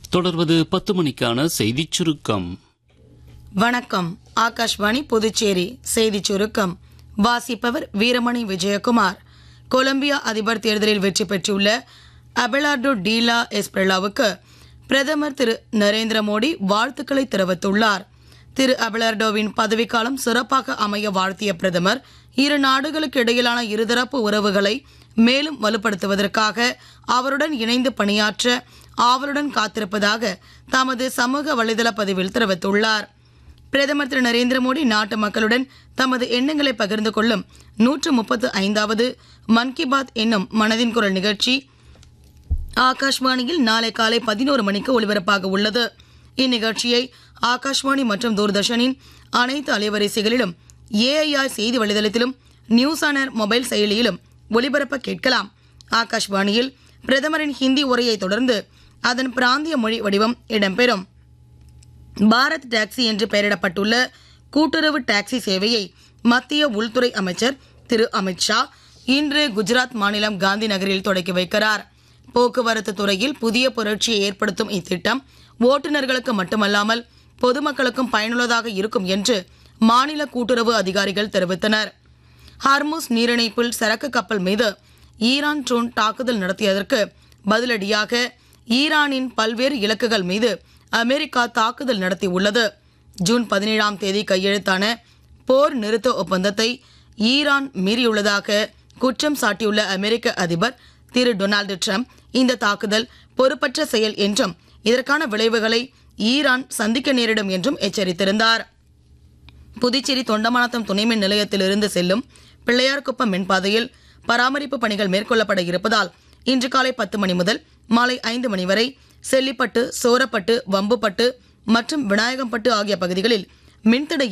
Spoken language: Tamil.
தொடர்வது பத்து மணிக்கான செய்திச் சுருக்கம் வணக்கம் ஆகாஷ்வாணி புதுச்சேரி செய்திச் சுருக்கம் வாசிப்பவர் வீரமணி விஜயகுமார் கொலம்பியா அதிபர் தேர்தலில் வெற்றி பெற்றுள்ள அபெலார்டோ டீலா எஸ்பிரலாவுக்கு பிரதமர் திரு நரேந்திர மோடி வாழ்த்துக்களை தெரிவித்துள்ளார் திரு அபெலார்டோவின் பதவிக்காலம் சிறப்பாக அமைய வாழ்த்திய பிரதமர் இரு நாடுகளுக்கு இடையிலான இருதரப்பு உறவுகளை மேலும் வலுப்படுத்துவதற்காக அவருடன் இணைந்து பணியாற்ற ஆவலுடன் காத்திருப்பதாக தமது சமூக வலைதள பதிவில் தெரிவித்துள்ளார் பிரதமர் திரு நரேந்திர மோடி நாட்டு மக்களுடன் தமது எண்ணங்களை பகிர்ந்து கொள்ளும் நூற்று முப்பத்து ஐந்தாவது மன் கி பாத் என்னும் மனதின் குரல் நிகழ்ச்சி ஆகாஷ்வாணியில் நாளை காலை பதினோரு மணிக்கு ஒலிபரப்பாக உள்ளது இந்நிகழ்ச்சியை ஆகாஷ்வாணி மற்றும் தூர்தர்ஷனின் அனைத்து அலைவரிசைகளிலும் ஏஐஆர் செய்தி வலைதளத்திலும் நியூஸ் ஆனர் மொபைல் செயலியிலும் ஒலிபரப்ப கேட்கலாம் ஆகாஷ்வாணியில் பிரதமரின் ஹிந்தி உரையை தொடர்ந்து அதன் பிராந்திய மொழி வடிவம் இடம்பெறும் பாரத் டாக்ஸி என்று பெயரிடப்பட்டுள்ள கூட்டுறவு டாக்ஸி சேவையை மத்திய உள்துறை அமைச்சர் திரு அமித்ஷா இன்று குஜராத் மாநிலம் காந்தி நகரில் தொடக்கி வைக்கிறார் போக்குவரத்து துறையில் புதிய புரட்சியை ஏற்படுத்தும் இத்திட்டம் ஓட்டுநர்களுக்கு மட்டுமல்லாமல் பொதுமக்களுக்கும் பயனுள்ளதாக இருக்கும் என்று மாநில கூட்டுறவு அதிகாரிகள் தெரிவித்தனர் ஹார்முஸ் நீரிணைப்பில் சரக்கு கப்பல் மீது ஈரான் ட்ரோன் தாக்குதல் நடத்தியதற்கு பதிலடியாக ஈரானின் பல்வேறு இலக்குகள் மீது அமெரிக்கா தாக்குதல் நடத்தியுள்ளது ஜூன் பதினேழாம் தேதி கையெழுத்தான போர் நிறுத்த ஒப்பந்தத்தை ஈரான் மீறியுள்ளதாக குற்றம் சாட்டியுள்ள அமெரிக்க அதிபர் திரு டொனால்டு ட்ரம்ப் இந்த தாக்குதல் பொறுப்பற்ற செயல் என்றும் இதற்கான விளைவுகளை ஈரான் சந்திக்க நேரிடும் என்றும் எச்சரித்திருந்தார் புதுச்சேரி தொண்டமானத்தம் துணைமின் நிலையத்திலிருந்து செல்லும் பிள்ளையார்குப்பம் மின்பாதையில் பராமரிப்பு பணிகள் மேற்கொள்ளப்பட இருப்பதால் இன்று காலை பத்து மணி முதல் மாலை ஐந்து மணி வரை செல்லிப்பட்டு சோரப்பட்டு வம்புப்பட்டு மற்றும் விநாயகம்பட்டு ஆகிய பகுதிகளில் மின்தடை